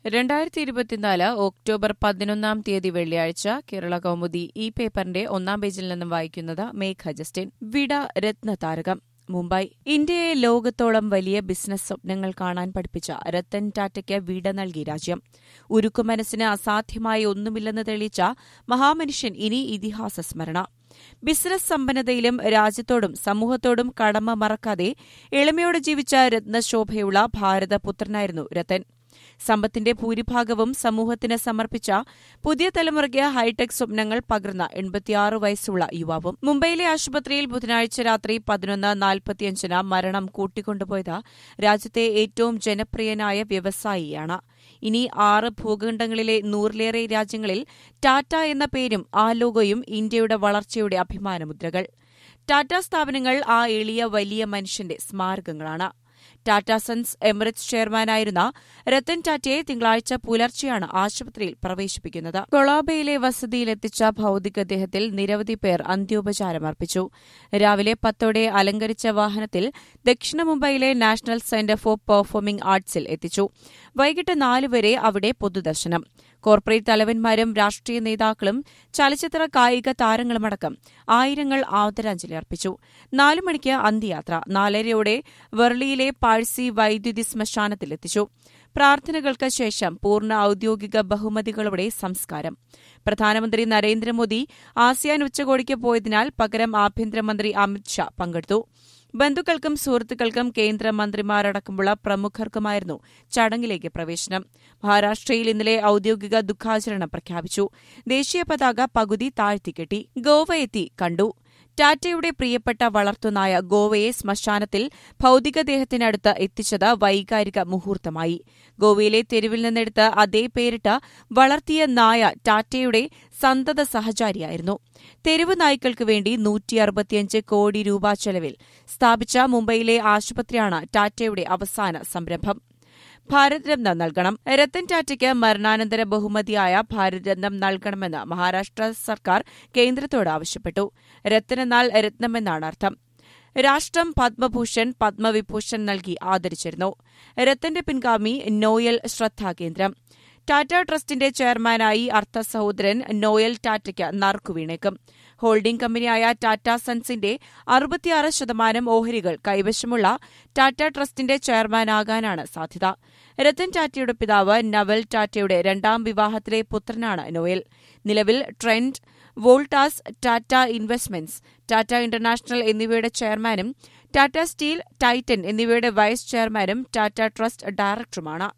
രണ്ടായിരത്തി ഇരുപത്തിനാല് ഒക്ടോബർ പതിനൊന്നാം തീയതി വെള്ളിയാഴ്ച കേരള കൗമുദി ഈ പേപ്പറിന്റെ ഒന്നാം പേജിൽ നിന്നും വായിക്കുന്നത് മേഘ ജസ്റ്റിൻ വിട രത്നതാരകം മുംബൈ ഇന്ത്യയെ ലോകത്തോളം വലിയ ബിസിനസ് സ്വപ്നങ്ങൾ കാണാൻ പഠിപ്പിച്ച രത്തൻ ടാറ്റയ്ക്ക് വിട നൽകി രാജ്യം ഉരുക്കു മനസ്സിന് അസാധ്യമായി ഒന്നുമില്ലെന്ന് തെളിയിച്ച മഹാമനുഷ്യൻ ഇനി ഇതിഹാസ സ്മരണ ബിസിനസ് സമ്പന്നതയിലും രാജ്യത്തോടും സമൂഹത്തോടും കടമ മറക്കാതെ എളിമയോടെ ജീവിച്ച രത്നശോഭയുള്ള ഭാരതപുത്രനായിരുന്നു രത്തൻ സമ്പത്തിന്റെ ഭൂരിഭാഗവും സമൂഹത്തിന് സമർപ്പിച്ച പുതിയ തലമുറയ്ക്ക് ഹൈടെക് സ്വപ്നങ്ങൾ പകർന്ന എൺപത്തിയാറ് വയസ്സുള്ള യുവാവും മുംബൈയിലെ ആശുപത്രിയിൽ ബുധനാഴ്ച രാത്രി പതിനൊന്ന് നാൽപ്പത്തിയഞ്ചിന് മരണം കൂട്ടിക്കൊണ്ടുപോയത് രാജ്യത്തെ ഏറ്റവും ജനപ്രിയനായ വ്യവസായിയാണ് ഇനി ആറ് ഭൂഖണ്ഡങ്ങളിലെ നൂറിലേറെ രാജ്യങ്ങളിൽ ടാറ്റ എന്ന പേരും ആ ലോഗോയും ഇന്ത്യയുടെ വളർച്ചയുടെ അഭിമാനമുദ്രകൾ ടാറ്റ സ്ഥാപനങ്ങൾ ആ എളിയ വലിയ മനുഷ്യന്റെ സ്മാരകങ്ങളാണ് ടാറ്റ സൺസ് എമിറേറ്റ്സ് ചെയർമാനായിരുന്ന രത്തൻ ടാറ്റയെ തിങ്കളാഴ്ച പുലർച്ചെയാണ് ആശുപത്രിയിൽ പ്രവേശിപ്പിക്കുന്നത് കൊളാബയിലെ വസതിയിലെത്തിച്ച ഭൌതികദേഹത്തിൽ നിരവധി പേർ അന്ത്യോപചാരം അർപ്പിച്ചു രാവിലെ പത്തോടെ അലങ്കരിച്ച വാഹനത്തിൽ ദക്ഷിണ Mumbai National Centre for Performing ആർട്സിൽ എത്തിച്ചു വൈകിട്ട് നാല് വരെ അവിടെ പൊതുദർശനം കോർപ്പറേറ്റ് തലവന്മാരും രാഷ്ട്രീയ നേതാക്കളും ചലച്ചിത്ര കായിക താരങ്ങളുമടക്കം ആയിരങ്ങൾ ആദരാഞ്ജലി അർപ്പിച്ചു നാലു മണിക്ക് അന്ത്യയാത്ര നാലരയോടെ വെർളിയിലെ പാഴ്സി വൈദ്യുതി ശ്മശാനത്തിലെത്തിച്ചു പ്രാർത്ഥനകൾക്ക് ശേഷം പൂർണ്ണ ഔദ്യോഗിക ബഹുമതികളോടെ സംസ്കാരം പ്രധാനമന്ത്രി നരേന്ദ്രമോദി ആസിയാൻ ഉച്ചകോടിക്ക് പോയതിനാൽ പകരം ആഭ്യന്തരമന്ത്രി അമിത്ഷാ പങ്കെടുത്തു ബന്ധുക്കൾക്കും സുഹൃത്തുക്കൾക്കും കേന്ദ്രമന്ത്രിമാരടക്കമുള്ള പ്രമുഖർക്കുമായിരുന്നു ചടങ്ങിലേക്ക് പ്രവേശനം മഹാരാഷ്ട്രയിൽ ഇന്നലെ ഔദ്യോഗിക ദുഃഖാചരണം പ്രഖ്യാപിച്ചു ദേശീയ പതാക പകുതി താഴ്ത്തിക്കെട്ടി ഗോവയെത്തി കണ്ടു ടാറ്റയുടെ പ്രിയപ്പെട്ട വളർത്തുനായ ഗോവയെ ശ്മശാനത്തിൽ ഭൌതികദേഹത്തിനടുത്ത് എത്തിച്ചത് വൈകാരിക മുഹൂർത്തമായി ഗോവയിലെ തെരുവിൽ നിന്നെടുത്ത് അതേ പേരിട്ട് വളർത്തിയ നായ ടാറ്റയുടെ സന്തത സഹചാരിയായിരുന്നു തെരുവ് നായ്ക്കൾക്ക് വേണ്ടി നൂറ്റി അറുപത്തിയഞ്ച് കോടി രൂപ ചെലവിൽ സ്ഥാപിച്ച മുംബൈയിലെ ആശുപത്രിയാണ് ടാറ്റയുടെ അവസാന സംരംഭം ഭാരതരത്ന നൽകണം രത്തൻ ടാറ്റയ്ക്ക് മരണാനന്തര ബഹുമതിയായ ഭാരതരത്നം നൽകണമെന്ന് മഹാരാഷ്ട്ര സർക്കാർ കേന്ദ്രത്തോട് ആവശ്യപ്പെട്ടു രത്തനെന്നാൽ രത്നമെന്നാണ് അർത്ഥം രാഷ്ട്രം പത്മഭൂഷൺ പത്മവിഭൂഷൺ നൽകി ആദരിച്ചിരുന്നു രത്തന്റെ പിൻഗാമി നോയൽ ശ്രദ്ധാകേന്ദ്രം ടാറ്റ ട്രസ്റ്റിന്റെ ചെയർമാനായി അർത്ഥ സഹോദരൻ നോയൽ ടാറ്റയ്ക്ക് നറുക്കുവീണേക്കും ഹോൾഡിംഗ് കമ്പനിയായ ടാറ്റ സൺസിന്റെ അറുപത്തിയാറ് ശതമാനം ഓഹരികൾ കൈവശമുള്ള ടാറ്റ ട്രസ്റ്റിന്റെ ചെയർമാനാകാനാണ് സാധ്യത രത്തൻ ടാറ്റയുടെ പിതാവ് നവൽ ടാറ്റയുടെ രണ്ടാം വിവാഹത്തിലെ പുത്രനാണ് നോയൽ നിലവിൽ Trent Voltas Tata Investments Tata International എന്നിവയുടെ ചെയർമാനും ടാറ്റ സ്റ്റീൽ ടൈറ്റൻ എന്നിവയുടെ വൈസ് ചെയർമാനും ടാറ്റ ട്രസ്റ്റ് ഡയറക്ടറുമാണ്